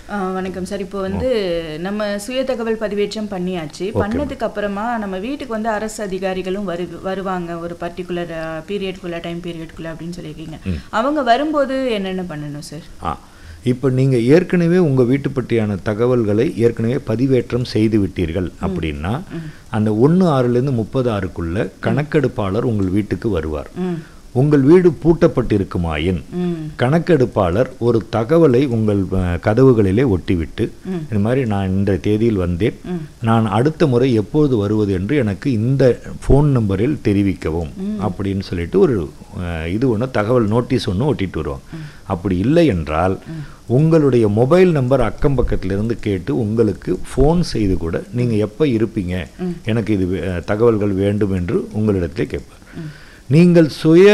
ஆ, வணக்கம் சார் இப்போ வந்து நம்ம சுய தகவல் பதிவேற்றம் பண்ணியாச்சு பண்ணதுக்கு அப்புறமா நம்ம வீட்டுக்கு வந்து அரசு அதிகாரிகளும் வரு வருவாங்க ஒரு பர்டிகுலர் பீரியட்குள்ள டைம் பீரியட்குள்ள அப்படின்னு சொல்லியிருக்கீங்க அவங்க வரும்போது என்னென்ன பண்ணணும் சார் ஆ இப்போ நீங்கள் ஏற்கனவே உங்கள் வீட்டு பற்றியான தகவல்களை ஏற்கனவே பதிவேற்றம் செய்து விட்டீர்கள் அப்படின்னா அந்த ஒன்று ஆறுலேருந்து முப்பது ஆறுக்குள்ள கணக்கெடுப்பாளர் உங்கள் வீட்டுக்கு வருவார் ம் உங்கள் வீடு பூட்டப்பட்டிருக்குமாயின் ம் கணக்கெடுப்பாளர் ஒரு தகவலை உங்கள் அஹ், கதவுகளிலே ஒட்டிவிட்டு இந்த மாதிரி நான் இந்த தேதியில் வந்தேன் நான் அடுத்த முறை எப்பொழுது வருவது என்று எனக்கு இந்த ஃபோன் நம்பரில் தெரிவிக்கவும் அப்படின்னு சொல்லிட்டு ஒரு அஹ், இது ஒன்று தகவல் நோட்டீஸ் ஒன்று ஒட்டிட்டு வருவாங்க அப்படி இல்லை என்றால் உங்களுடைய மொபைல் நம்பர் அக்கம் பக்கத்திலிருந்து கேட்டு உங்களுக்கு ஃபோன் செய்து கூட நீங்கள் எப்போ இருப்பீங்க எனக்கு இது வே- தகவல்கள் வேண்டும் என்று உங்களிடத்திலே கேட்பார் நீங்கள் சுய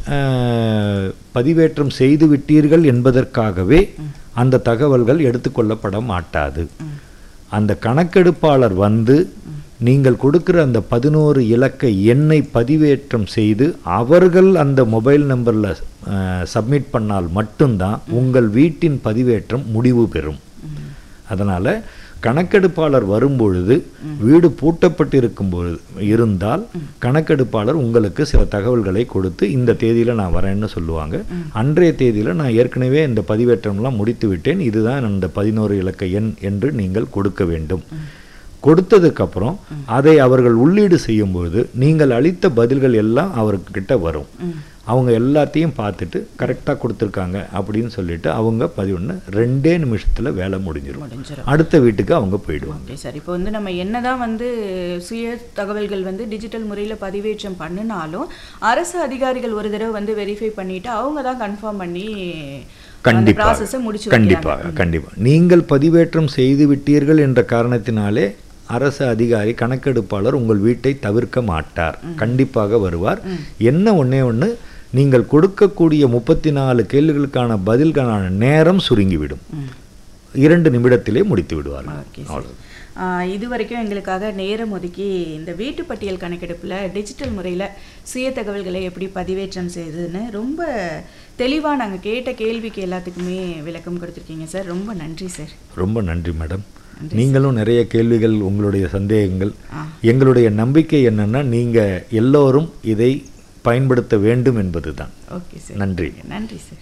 அஹ், பதிவேற்றம் செய்து விட்டீர்கள் என்பதற்காகவே அந்த தகவல்கள் எடுத்துக்கொள்ளப்பட மாட்டாது அந்த கணக்கெடுப்பாளர் வந்து நீங்கள் கொடுக்கிற அந்த பதினோரு இலக்க எண்ணை பதிவேற்றம் செய்து அவர்கள் அந்த மொபைல் நம்பரில் சப்மிட் பண்ணால் மட்டும்தான் உங்கள் வீட்டின் பதிவேற்றம் முடிவு பெறும் அதனால் கணக்கெடுப்பாளர் வரும்பொழுது வீடு பூட்டப்பட்டிருக்கும் பொழுது இருந்தால் கணக்கெடுப்பாளர் உங்களுக்கு சில தகவல்களை கொடுத்து இந்த தேதியில் நான் வரேன்னு சொல்லுவாங்க அன்றைய தேதியில் நான் ஏற்கனவே இந்த பதிவேற்றம்லாம் முடித்து விட்டேன் இதுதான் அந்த பதினோரு இலக்க எண் என்று நீங்கள் கொடுக்க வேண்டும் கொடுத்ததுக்கப்புறம் அதை அவர்கள் உள்ளீடு செய்யும்போது நீங்கள் அளித்த பதில்கள் எல்லாம் அவர்கிட்ட வரும் அவங்க எல்லாத்தையும் பார்த்துட்டு கரெக்டாக கொடுத்துருக்காங்க அப்படின்னு சொல்லிட்டு அவங்க பதிவுன்னு ரெண்டே நிமிஷத்தில் வேலை முடிஞ்சிடும் முடிஞ்சிடும் அடுத்த வீட்டுக்கு அவங்க போயிடுவாங்க ஓகே சார் இப்போ வந்து நம்ம என்னதான் வந்து சுய தகவல்கள் வந்து டிஜிட்டல் முறையில் பதிவேற்றம் பண்ணினாலும் அரசு அதிகாரிகள் ஒரு தடவை வந்து வெரிஃபை பண்ணிட்டு அவங்க தான் கன்ஃபார்ம் பண்ணி அந்த ப்ராசஸை முடிச்சு வைக்கிறாங்க கண்டிப்பாக கண்டிப்பாக நீங்கள் பதிவேற்றம் செய்து விட்டீர்கள் என்ற காரணத்தினாலே அரசு அதிகாரி கணக்கெடுப்பாளர் உங்கள் வீட்டை தவிர்க்க மாட்டார் கண்டிப்பாக வருவார் என்ன ஒண்ணே ஒன்று நீங்கள் கொடுக்கக்கூடிய முப்பத்தி நாலு கேள்விகளுக்கான பதில்கான நேரம் சுருங்கிவிடும் இரண்டு நிமிடத்திலே முடித்து விடுவார்கள் ஓகே சார் இது வரைக்கும் எங்களுக்காக நேரம் ஒதுக்கி இந்த வீட்டு பட்டியல் கணக்கெடுப்பில் டிஜிட்டல் முறையில் சுய தகவல்களை எப்படி பதிவேற்றம் செய்யுதுன்னு ரொம்ப தெளிவாக நாங்கள் கேட்ட கேள்விக்கு எல்லாத்துக்குமே விளக்கம் கொடுத்துருக்கீங்க சார் ரொம்ப நன்றி சார் ரொம்ப நன்றி மேடம் நீங்களும் நிறைய கேள்விகள் உங்களுடைய சந்தேகங்கள் ஆ. எங்களுடைய நம்பிக்கை என்னன்னா நீங்க எல்லோரும் இதை பயன்படுத்த வேண்டும் என்பதுதான் ஓகே சார் நன்றி நன்றி சார்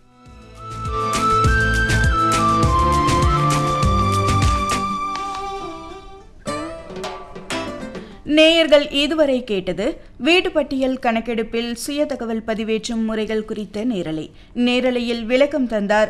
நேயர்கள் இதுவரை கேட்டது வீட்டு பட்டியல் கணக்கெடுப்பில் சுய தகவல் பதிவேற்றும் முறைகள் குறித்த நேரலை நேரலையில் விளக்கம் தந்தார்